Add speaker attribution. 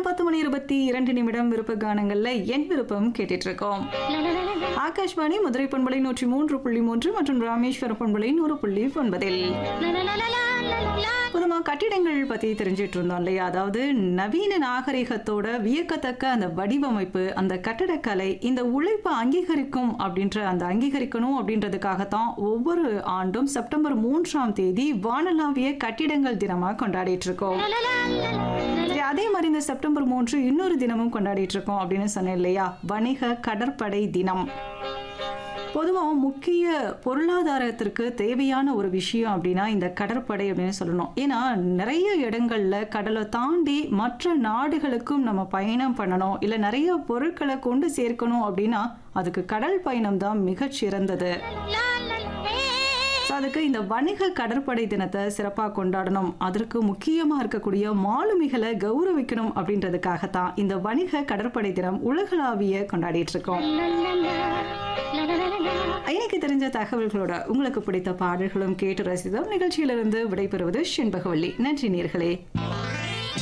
Speaker 1: நேரம் பத்து மணி இருபத்தி இரண்டு நிமிடம் விருப்ப கானங்கள்ல என் விருப்பம் கேட்டுட்டு இருக்கோம் ஆகாஷ்வாணி மதுரை பண்பலை நூற்றி மூன்று புள்ளி மூன்று மற்றும் ராமேஸ்வர பண்பலை நூறு புள்ளி ஒன்பதில் பொதுமா கட்டிடங்கள் பத்தி தெரிஞ்சிட்டு இருந்தோம் இல்லையா அதாவது நவீன நாகரிகத்தோட வியக்கத்தக்க அந்த வடிவமைப்பு அந்த கட்டடக்கலை இந்த உழைப்பை அங்கீகரிக்கும் அப்படின்ற அந்த அங்கீகரிக்கணும் அப்படின்றதுக்காகத்தான் ஒவ்வொரு ஆண்டும் செப்டம்பர் மூன்றாம் தேதி வானளாவிய கட்டிடங்கள் தினமா கொண்டாடிட்டு இருக்கோம் சரி, அதே மாதிரி இந்த செப்டம்பர் மூன்று இன்னொரு தினமும் கொண்டாடிட்டு இருக்கோம் அப்படின்னு சொன்னேன் இல்லையா வணிக கடற்படை தினம் பொதுவாக முக்கிய பொருளாதாரத்திற்கு தேவையான ஒரு விஷயம் அப்படின்னா இந்த கடற்படை அப்படின்னு சொல்லணும் ஏன்னா நிறைய இடங்கள்ல கடலை தாண்டி மற்ற நாடுகளுக்கும் நம்ம பயணம் பண்ணணும் இல்லை நிறைய பொருட்களை கொண்டு சேர்க்கணும் அப்படின்னா அதுக்கு கடல் பயணம் தான் மிகச் சிறந்தது ஸோ அதுக்கு இந்த வணிக கடற்படை தினத்தை சிறப்பாக கொண்டாடணும் அதற்கு முக்கியமாக இருக்கக்கூடிய மாலுமிகளை கௌரவிக்கணும் அப்படின்றதுக்காகத்தான் இந்த வணிக கடற்படை தினம் உலகளாவிய கொண்டாடிட்டு இருக்கோம் எனக்கு தெரிஞ்ச தகவல்களோட உங்களுக்கு பிடித்த பாடல்களும் கேட்டு ரசித்தோம் நிகழ்ச்சியிலிருந்து விடைபெறுவது செண்பகவல்லி நன்றி நேர்களே